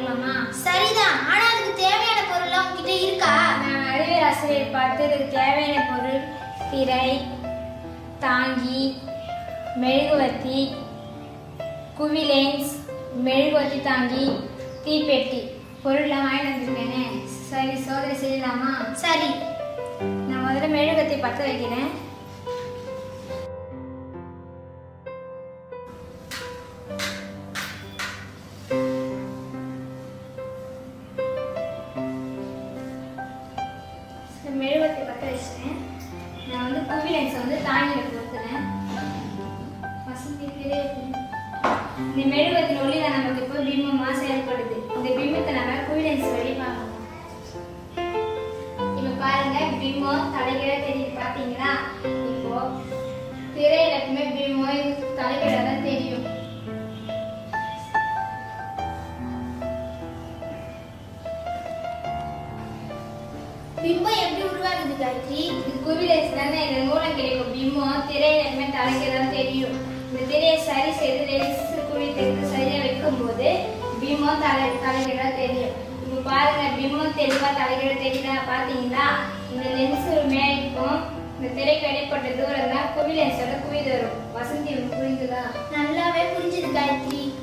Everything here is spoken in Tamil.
பார்க்கலாமா சரிதான் ஆனா அதுக்கு தேவையான பொருள்லாம் உங்ககிட்ட இருக்கா நான் அறிவியல் ஆசிரியர் பார்த்து இதுக்கு தேவையான பொருள் திரை தாங்கி மெழுகுவர்த்தி குவிலென்ஸ் மெழுகுவர்த்தி தாங்கி தீப்பெட்டி பொருள்லாம் வாங்கிட்டு வந்திருக்கேனே சரி சோதனை செய்யலாமா சரி நான் முதல்ல மெழுகுவர்த்தி பற்ற வைக்கிறேன் சரி, மெழுகுவர்த்தி பற்ற வச்சிட்டேன் நான் வந்து குவிலென்ஸ் வந்து தாங்கியில் கொடுக்குறேன் வசந்தி திரை இந்த மெழுகுவர்த்தின் ஒளி தான் நமக்கு இப்போ பிம்பமாக செயல்படுது இந்த பிம்பத்தை நம்ம குவிலென்ஸ் வழி பார்க்கணும் இப்ப பாருங்க பிம்பம் தலைகீழ தெரியுது பாத்தீங்களா இப்போ திரையில எப்பவுமே பிம்பம் தலைகீழ தான் தெரியும் பிம்பம் எப்படி உருவாகுது காயத்ரி இது குவிலென்ஸ் தானே இதன் மூலம் கிடைக்கும் பிம்பம் திரையில எப்பவுமே தலைகீழ தான் தெரியும் இந்த திரையை சரி செய்து லென்ஸ் குழி தெரிந்து சரியா வைக்கும்போது பிம்பம் தலை தலைகீழ தெரியும் இப்போ பாருங்க பிம்பம் தெளிவா தலைகீழ தெரியுதா பாத்தீங்களா இந்த லென்ஸ் மேற்கும் இந்த திரைக்கு இடைப்பட்ட தூரம் தான் குவிலென்ஸோட குவி தரும் வசந்தி உங்களுக்கு புரிஞ்சுதா நல்லாவே புரிஞ்சுது காயத்ரி